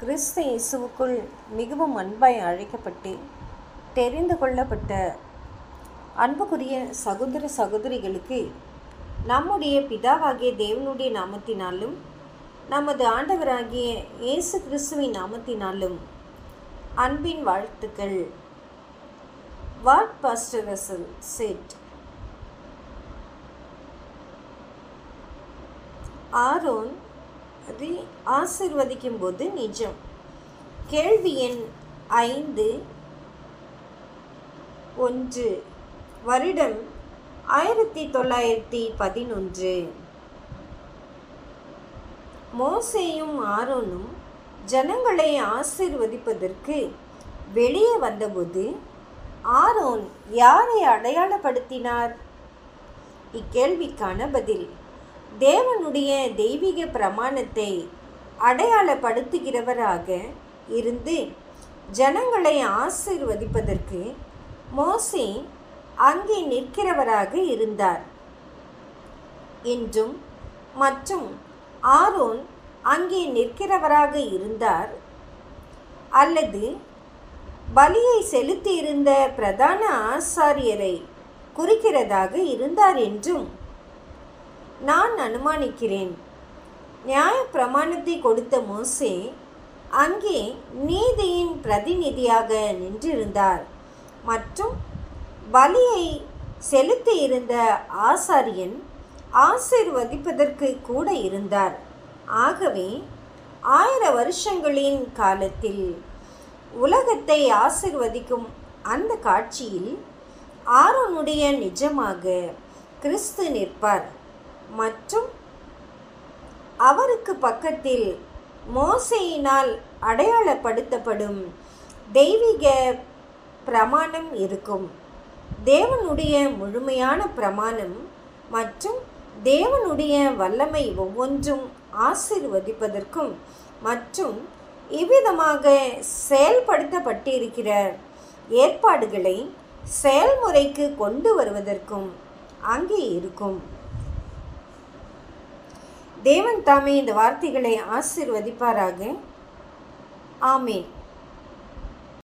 கிறிஸ்து இயேசுவுக்குள் மிகவும் அன்பாய் அழைக்கப்பட்டு தெரிந்து கொள்ளப்பட்ட அன்புக்குரிய சகோதர சகோதரிகளுக்கு நம்முடைய பிதாவாகிய தேவனுடைய நாமத்தினாலும் நமது ஆண்டவராகிய இயேசு கிறிஸ்துவின் நாமத்தினாலும் அன்பின் வாழ்த்துக்கள் what pastor Russell said Aaron ரி ஆசிர்வதிக்கும் போது நிஜம் கேள்வி எண் ஐந்து ஒன்று வருடம் ஆயிரத்தி தொள்ளாயிரத்தி பதினொன்று மோசேயும் ஆரோனும் ஜனங்களை ஆசிர்வதிப்பதற்கு வெளியே வந்தபோது ஆரோன் யாரை அடையாளப்படுத்தினார் இக்கேள்விக்கான பதில் தேவனுடைய தெய்வீக பிரமாணத்தை அடையாளப்படுத்துகிறவராக இருந்து ஜனங்களை ஆசிர்வதிப்பதற்கு மோசே அங்கே நிற்கிறவராக இருந்தார் என்றும் மற்றும் ஆரோன் அங்கே நிற்கிறவராக இருந்தார் அல்லது பலியை செலுத்தியிருந்த பிரதான ஆசாரியரை குறிக்கிறதாக இருந்தார் என்றும் நான் அனுமானிக்கிறேன் நியாய பிரமாணத்தை கொடுத்த மோசே அங்கே நீதியின் பிரதிநிதியாக நின்றிருந்தார் மற்றும் பலியை செலுத்தியிருந்த ஆசாரியன் ஆசிர்வதிப்பதற்கு கூட இருந்தார் ஆகவே ஆயிர வருஷங்களின் காலத்தில் உலகத்தை ஆசிர்வதிக்கும் அந்த காட்சியில் ஆரோனுடைய நிஜமாக கிறிஸ்து நிற்பார் மற்றும் அவருக்கு பக்கத்தில் மோசையினால் அடையாளப்படுத்தப்படும் தெய்வீக பிரமாணம் இருக்கும் தேவனுடைய முழுமையான பிரமாணம் மற்றும் தேவனுடைய வல்லமை ஒவ்வொன்றும் ஆசிர்வதிப்பதற்கும் மற்றும் இவ்விதமாக செயல்படுத்தப்பட்டிருக்கிற ஏற்பாடுகளை செயல்முறைக்கு கொண்டு வருவதற்கும் அங்கே இருக்கும் தேவன் தாமே இந்த வார்த்தைகளை ஆசிர்வதிப்பாராக ஆமேன்